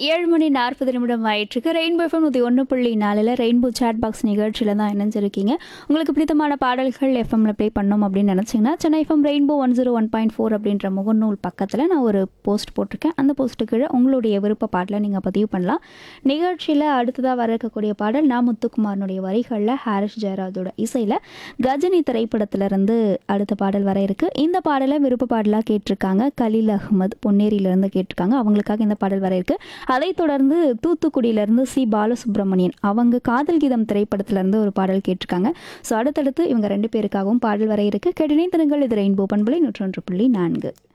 ஏழு மணி நாற்பது நிமிடம் ஆயிட்டுருக்கு ரெயின்போ எஃப்எம் நூற்றி ஒன்று புள்ளி நாலில் ரெயின்போ சேட் பாக்ஸ் நிகழ்ச்சியில் தான் இணைஞ்சிருக்கீங்க உங்களுக்கு பிடித்தமான பாடல்கள் எஃப்எம்ல ப்ளே பண்ணோம் அப்படின்னு நினச்சிங்கன்னா Chennai F M rainbow one zero one point four அப்படின்ற முகநூல் பக்கத்தில் நான் ஒரு போஸ்ட் போட்டிருக்கேன் அந்த போஸ்ட்டு கீழே உங்களுடைய விருப்ப பாடலை நீங்கள் பதிவு பண்ணலாம் நிகழ்ச்சியில் அடுத்ததாக வர இருக்கக்கூடிய பாடல் நான் முத்துக்குமாரனுடைய வரிகளில் ஹாரிஸ் ஜெயராஜோட இசையில் கஜினி திரைப்படத்திலிருந்து அடுத்த பாடல் வர இருக்கு இந்த பாடலை விருப்ப பாடலாக கேட்டிருக்காங்க கலீல் அகமது பொன்னேரியிலேருந்து கேட்டிருக்காங்க அவங்களுக்காக இந்த பாடல் வர இருக்கு அதைத் தொடர்ந்து தூத்துக்குடியிலேருந்து சி பாலசுப்ரமணியன் அவங்க காதல் கீதம் திரைப்படத்திலேருந்து ஒரு பாடல் கேட்டிருக்காங்க ஸோ அடுத்தடுத்து இவங்க ரெண்டு பேருக்காகவும் பாடல் வர இருக்கு கெடினை தினங்கள் இது ரெயின்போ பண்பலை நூற்றொன்று புள்ளி நான்கு